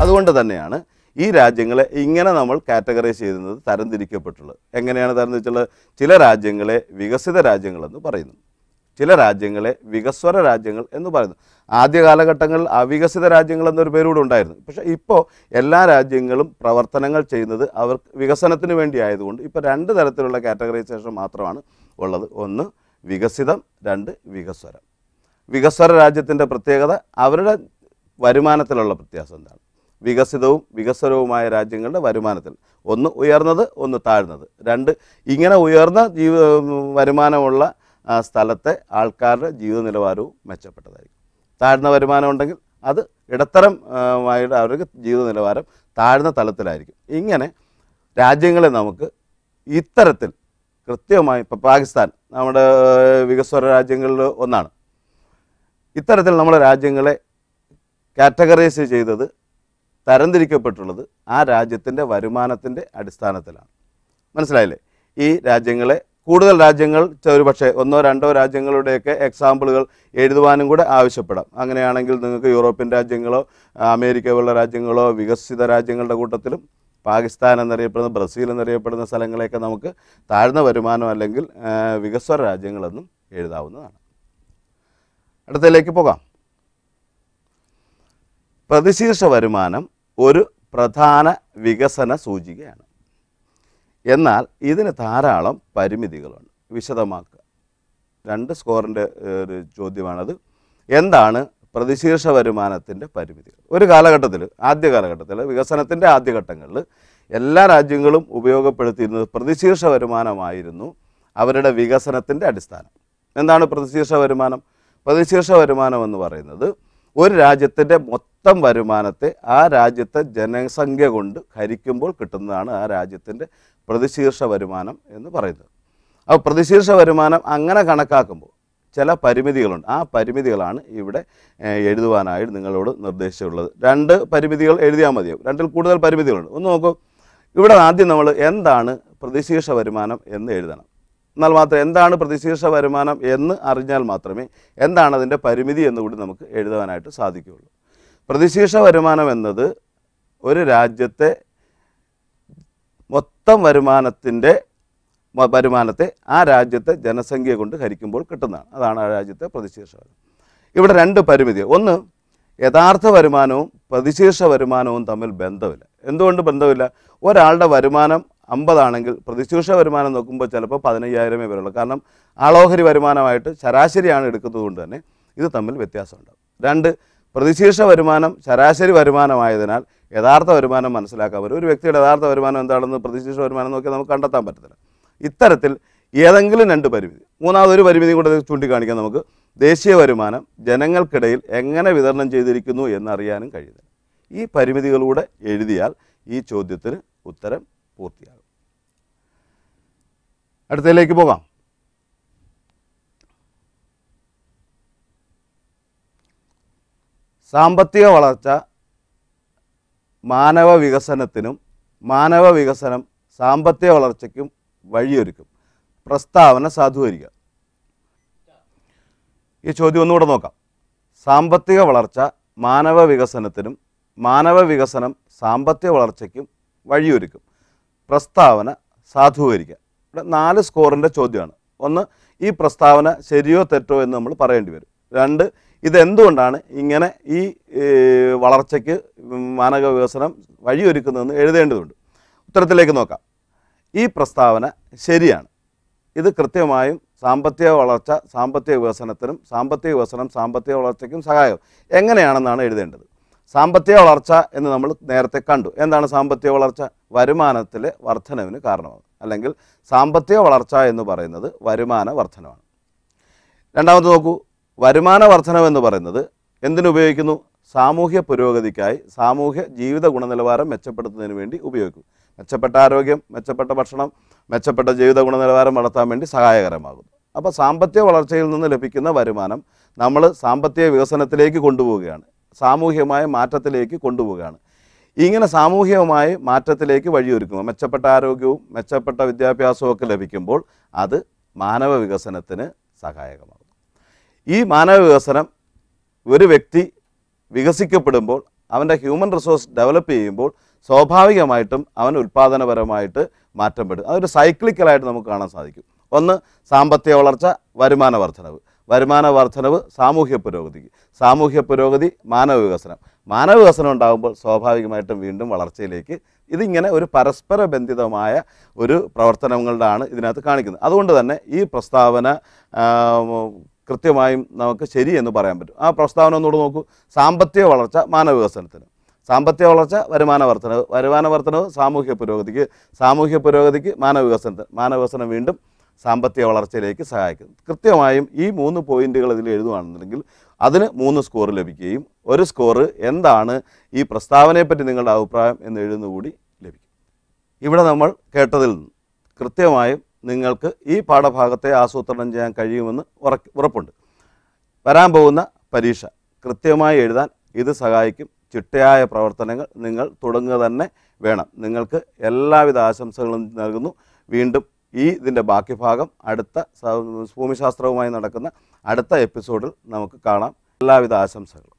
അതുകൊണ്ട് തന്നെയാണ് ഈ രാജ്യങ്ങളെ ഇങ്ങനെ നമ്മൾ കാറ്റഗറൈസ് ചെയ്യുന്നത് തരംതിരിക്കപ്പെട്ടുള്ളത് എങ്ങനെയാണ് തരംതിരിച്ചുള്ളത് ചില രാജ്യങ്ങളെ വികസിത രാജ്യങ്ങളെന്ന് പറയുന്നു ചില രാജ്യങ്ങളെ വികസ്വര രാജ്യങ്ങൾ എന്ന് പറയുന്നു ആദ്യ കാലഘട്ടങ്ങളിൽ അവികസിത രാജ്യങ്ങൾ എന്നൊരു പേരൂടെ ഉണ്ടായിരുന്നു പക്ഷേ ഇപ്പോൾ എല്ലാ രാജ്യങ്ങളും പ്രവർത്തനങ്ങൾ ചെയ്യുന്നത് അവർ വികസനത്തിന് വേണ്ടി ആയതുകൊണ്ട് ഇപ്പോൾ രണ്ട് തരത്തിലുള്ള കാറ്റഗറൈസേഷൻ മാത്രമാണ് ഉള്ളത് ഒന്ന് വികസിതം രണ്ട് വികസ്വരം വികസ്വര രാജ്യത്തിൻ്റെ പ്രത്യേകത അവരുടെ വരുമാനത്തിലുള്ള വ്യത്യാസം എന്താണ് വികസിതവും വികസ്വരവുമായ രാജ്യങ്ങളുടെ വരുമാനത്തിൽ ഒന്ന് ഉയർന്നത് ഒന്ന് താഴ്ന്നത് രണ്ട് ഇങ്ങനെ ഉയർന്ന ജീവ വരുമാനമുള്ള ആ, സ്ഥലത്തെ ആൾക്കാരുടെ ജീവിത നിലവാരവും മെച്ചപ്പെട്ടതായിരിക്കും താഴ്ന്ന വരുമാനം ഉണ്ടെങ്കിൽ അത് ഇടത്തരം ആ, ആയിട്ട് അവർക്ക് ജീവിത നിലവാരം താഴ്ന്ന തലത്തിലായിരിക്കും ഇങ്ങനെ രാജ്യങ്ങളെ നമുക്ക് ഇത്തരത്തിൽ കൃത്യമായി ഇപ്പോൾ പാകിസ്ഥാൻ നമ്മുടെ ഏഹ്, വികസ്വര രാജ്യങ്ങളിൽ ഒന്നാണ് ഇത്തരത്തിൽ നമ്മുടെ രാജ്യങ്ങളെ കാറ്റഗറൈസ് ചെയ്തത് തരംതിരിക്കപ്പെട്ടുള്ളത് ആ രാജ്യത്തിൻ്റെ വരുമാനത്തിൻ്റെ അടിസ്ഥാനത്തിലാണ് മനസ്സിലായില്ലേ ഈ രാജ്യങ്ങളെ കൂടുതൽ രാജ്യങ്ങൾ ചെ- ഒരു പക്ഷേ ഒന്നോ രണ്ടോ രാജ്യങ്ങളുടെയൊക്കെ എക്സാമ്പിളുകൾ എഴുതുവാനും കൂടെ ആവശ്യപ്പെടാം അങ്ങനെയാണെങ്കിൽ നിങ്ങൾക്ക് യൂറോപ്യൻ രാജ്യങ്ങളോ അമേരിക്ക പോലുള്ള രാജ്യങ്ങളോ വികസിത രാജ്യങ്ങളുടെ കൂട്ടത്തിലും പാകിസ്ഥാൻ എന്നറിയപ്പെടുന്ന ബ്രസീൽ എന്നറിയപ്പെടുന്ന സ്ഥലങ്ങളെയൊക്കെ നമുക്ക് താഴ്ന്ന വരുമാനം അല്ലെങ്കിൽ ആ, വികസ്വര രാജ്യങ്ങളെന്നും എഴുതാവുന്നതാണ് അടുത്തതിലേക്ക് പോകാം പ്രതിശീർഷ വരുമാനം ഒരു പ്രധാന വികസന സൂചികയാണ് എന്നാൽ ഇതിന് ധാരാളം പരിമിതികളുണ്ട് വിശദമാക്കുക രണ്ട് സ്കോറിൻ്റെ ഒരു ചോദ്യമാണത് എന്താണ് പ്രതിശീർഷ വരുമാനത്തിൻ്റെ പരിമിതികൾ ഒരു കാലഘട്ടത്തിൽ ആദ്യ കാലഘട്ടത്തിൽ വികസനത്തിൻ്റെ ആദ്യഘട്ടങ്ങളിൽ എല്ലാ രാജ്യങ്ങളും ഉപയോഗപ്പെടുത്തിയിരുന്നത് പ്രതിശീർഷ വരുമാനമായിരുന്നു അവരുടെ വികസനത്തിൻ്റെ അടിസ്ഥാനം എന്താണ് പ്രതിശീർഷ വരുമാനം പ്രതിശീർഷ വരുമാനം എന്ന് പറയുന്നത് ഒരു രാജ്യത്തിൻ്റെ മൊത്തം വരുമാനത്തെ ആ രാജ്യത്തെ ജനസംഖ്യ കൊണ്ട് ഹരിക്കുമ്പോൾ കിട്ടുന്നതാണ് ആ രാജ്യത്തിൻ്റെ പ്രതിശീർഷ വരുമാനം എന്ന് പറയുന്നത് അപ്പോൾ പ്രതിശീർഷ വരുമാനം അങ്ങനെ കണക്കാക്കുമ്പോൾ ചില പരിമിതികളുണ്ട് ആ പരിമിതികളാണ് ഇവിടെ ഏഹ്, എഴുതുവാനായിട്ട് നിങ്ങളോട് നിർദ്ദേശിച്ചുള്ളത് രണ്ട് പരിമിതികൾ എഴുതിയാൽ മതിയാവും രണ്ടിൽ കൂടുതൽ പരിമിതികളുണ്ട് ഒന്ന് നോക്കൂ ഇവിടെ ആദ്യം നമ്മൾ എന്താണ് പ്രതിശീർഷ വരുമാനം എന്ന് എഴുതണം എന്നാൽ മാത്രം എന്താണ് പ്രതിശീർഷ വരുമാനം എന്ന് അറിഞ്ഞാൽ മാത്രമേ എന്താണ് അതിൻ്റെ പരിമിതി എന്ന് കൂടി നമുക്ക് എഴുതുവാനായിട്ട് സാധിക്കുകയുള്ളൂ പ്രതിശീർഷ വരുമാനം എന്നത് ഒരു രാജ്യത്തെ മൊത്തം വരുമാനത്തിൻ്റെ മ- വരുമാനത്തെ ആ രാജ്യത്തെ ജനസംഖ്യ കൊണ്ട് ഹരിക്കുമ്പോൾ കിട്ടുന്നതാണ് അതാണ് ആ രാജ്യത്തെ പ്രതിശീർഷ വരുമാനം ഇവിടെ രണ്ട് പരിമിതി ഒന്ന് യഥാർത്ഥ വരുമാനവും പ്രതിശീർഷ വരുമാനവും തമ്മിൽ ബന്ധമില്ല എന്തുകൊണ്ട് ബന്ധമില്ല ഒരാളുടെ വരുമാനം അമ്പതാണെങ്കിൽ പ്രതിശീർഷ വരുമാനം നോക്കുമ്പോൾ ചിലപ്പോൾ പതിനയ്യായിരമേ വരുള്ളൂ കാരണം ആളോഹരി വരുമാനമായിട്ട് ശരാശരിയാണ് എടുക്കുന്നത് കൊണ്ട് തന്നെ ഇത് തമ്മിൽ വ്യത്യാസമുണ്ടാകും രണ്ട് പ്രതിശീർഷ വരുമാനം ശരാശരി വരുമാനമായതിനാൽ യഥാർത്ഥ വരുമാനം മനസ്സിലാക്കാൻ പറ്റും ഒരു വ്യക്തിയുടെ യഥാർത്ഥ വരുമാനം എന്താണെന്ന് പ്രതിശീർഷ വരുമാനം നോക്കിയാൽ നമുക്ക് കണ്ടെത്താൻ പറ്റത്തില്ല ഇത്തരത്തിൽ ഏതെങ്കിലും രണ്ട് പരിമിതി മൂന്നാമതൊരു പരിമിതി കൂടെ ചൂണ്ടിക്കാണിക്കാൻ നമുക്ക് ദേശീയ വരുമാനം ജനങ്ങൾക്കിടയിൽ എങ്ങനെ വിതരണം ചെയ്തിരിക്കുന്നു എന്നറിയാനും കഴിയുന്നില്ല ഈ പരിമിതികളൂടെ എഴുതിയാൽ ഈ ചോദ്യത്തിന് ഉത്തരം പൂർത്തിയാകും അടുത്തതിലേക്ക് പോകാം സാമ്പത്തിക വളർച്ച മാനവ വികസനത്തിനും മാനവ വികസനം സാമ്പത്തിക വളർച്ചയ്ക്കും വഴിയൊരുക്കും പ്രസ്താവന സാധൂകരിക്കുക ഈ ചോദ്യം ഒന്നുകൂടെ നോക്കാം സാമ്പത്തിക വളർച്ച മാനവ വികസനത്തിനും മാനവ വികസനം സാമ്പത്തിക വളർച്ചയ്ക്കും വഴിയൊരുക്കും പ്രസ്താവന സാധൂകരിക്കുക ഇവിടെ നാല് സ്കോറിൻ്റെ ചോദ്യമാണ് ഒന്ന് ഈ പ്രസ്താവന ശരിയോ തെറ്റോ എന്ന് നമ്മൾ പറയേണ്ടി വരും രണ്ട് ഇതെന്തുകൊണ്ടാണ് ഇങ്ങനെ ഈ ഏർ, വളർച്ചയ്ക്ക് മാനവ വികസനം വഴിയൊരുക്കുന്നതെന്ന് എഴുതേണ്ടതുണ്ട് ഉത്തരത്തിലേക്ക് നോക്കാം ഈ പ്രസ്താവന ശരിയാണ് ഇത് കൃത്യമായും സാമ്പത്തിക വളർച്ച സാമ്പത്തിക വികസനത്തിനും സാമ്പത്തിക വികസനം സാമ്പത്തിക വളർച്ചയ്ക്കും സഹായം എങ്ങനെയാണെന്നാണ് എഴുതേണ്ടത് സാമ്പത്തിക വളർച്ച എന്ന് നമ്മൾ നേരത്തെ കണ്ടു എന്താണ് സാമ്പത്തിക വളർച്ച വരുമാനത്തിലെ വർധനവിന് കാരണമാകും അല്ലെങ്കിൽ സാമ്പത്തിക വളർച്ച എന്ന് പറയുന്നത് വരുമാന വർധനമാണ് രണ്ടാമത് നോക്കൂ വരുമാന വർധനം എന്ന് പറയുന്നത് എന്തിനുപയോഗിക്കുന്നു സാമൂഹ്യ പുരോഗതിക്കായി സാമൂഹ്യ ജീവിത ഗുണനിലവാരം മെച്ചപ്പെടുത്തുന്നതിന് വേണ്ടി ഉപയോഗിക്കും മെച്ചപ്പെട്ട ആരോഗ്യം മെച്ചപ്പെട്ട ഭക്ഷണം മെച്ചപ്പെട്ട ജീവിത ഗുണനിലവാരം വളർത്താൻ വേണ്ടി സഹായകരമാകുന്നു അപ്പോൾ സാമ്പത്തിക വളർച്ചയിൽ നിന്ന് ലഭിക്കുന്ന വരുമാനം നമ്മൾ സാമ്പത്തിക വികസനത്തിലേക്ക് കൊണ്ടുപോവുകയാണ് സാമൂഹികമായ മാറ്റത്തിലേക്ക് കൊണ്ടുപോവുകയാണ് ഇങ്ങനെ സാമൂഹികമായ മാറ്റത്തിലേക്ക് വഴിയൊരുക്കുമ്പോൾ മെച്ചപ്പെട്ട ആരോഗ്യവും മെച്ചപ്പെട്ട വിദ്യാഭ്യാസവും ഒക്കെ ലഭിക്കുമ്പോൾ അത് മാനവ വികസനത്തിന് സഹായകമാകും ഈ മാനവ വികസനം ഒരു വ്യക്തി വികസിക്കപ്പെടുമ്പോൾ അവൻ്റെ ഹ്യൂമൻ റിസോഴ്സ് ഡെവലപ്പ് ചെയ്യുമ്പോൾ സ്വാഭാവികമായിട്ടും അവൻ ഉൽപ്പാദനപരമായിട്ട് മാറ്റം പെടും അതൊരു സൈക്ലിക്കലായിട്ട് നമുക്ക് കാണാൻ സാധിക്കും ഒന്ന് സാമ്പത്തിക വളർച്ച വരുമാന വർധനവ് വരുമാന വർധനവ് സാമൂഹ്യ പുരോഗതിക്ക് സാമൂഹ്യ പുരോഗതി മാനവ വികസനം മാനവ വികസനം ഉണ്ടാകുമ്പോൾ സ്വാഭാവികമായിട്ടും വീണ്ടും വളർച്ചയിലേക്ക് ഇതിങ്ങനെ ഒരു പരസ്പര ബന്ധിതമായ ഒരു പ്രവർത്തനങ്ങളിലാണ് ഇതിനകത്ത് കാണിക്കുന്നത് അതുകൊണ്ട് തന്നെ ഈ പ്രസ്താവന ആ, കൃത്യമായും നമുക്ക് ശരി എന്ന് പറയാൻ പറ്റും ആ പ്രസ്താവന ഒന്നുകൂടെ നോക്കൂ സാമ്പത്തിക വളർച്ച മാനവ വികസനത്തിന് സാമ്പത്തിക വളർച്ച വരുമാന വർധനവ് വരുമാന വർധനവ് സാമൂഹ്യ പുരോഗതിക്ക് സാമൂഹ്യ പുരോഗതിക്ക് മാനവ വികസനത്തിന് മാനവ വികസനം വീണ്ടും സാമ്പത്തിക വളർച്ചയിലേക്ക് സഹായിക്കും കൃത്യമായും ഈ മൂന്ന് പോയിന്റുകൾ ഇതിൽ എഴുതുകയാണെന്നുണ്ടെങ്കിൽ അതിന് മൂന്ന് സ്കോർ ലഭിക്കുകയും ഒരു സ്കോർ എന്താണ് ഈ പ്രസ്താവനയെപ്പറ്റി നിങ്ങളുടെ അഭിപ്രായം എന്ന് എഴുതുന്നുകൂടി ലഭിക്കും ഇവിടെ നമ്മൾ കേട്ടതിൽ നിന്ന് കൃത്യമായും നിങ്ങൾക്ക് ഈ പാഠഭാഗത്തെ ആസൂത്രണം ചെയ്യാൻ കഴിയുമെന്ന് ഉറ- ഉറപ്പുണ്ട് വരാൻ പോകുന്ന പരീക്ഷ കൃത്യമായി എഴുതാൻ ഇത് സഹായിക്കും ചിട്ടയായ പ്രവർത്തനങ്ങൾ നിങ്ങൾ തുടങ്ങുക തന്നെ വേണം നിങ്ങൾക്ക് എല്ലാവിധ ആശംസകളും നൽകുന്നു വീണ്ടും ഈ ഇതിൻ്റെ ബാക്കി ഭാഗം അടുത്ത സ- ഭൂമിശാസ്ത്രവുമായി നടക്കുന്ന അടുത്ത എപ്പിസോഡിൽ നമുക്ക് കാണാം എല്ലാവിധ ആശംസകളും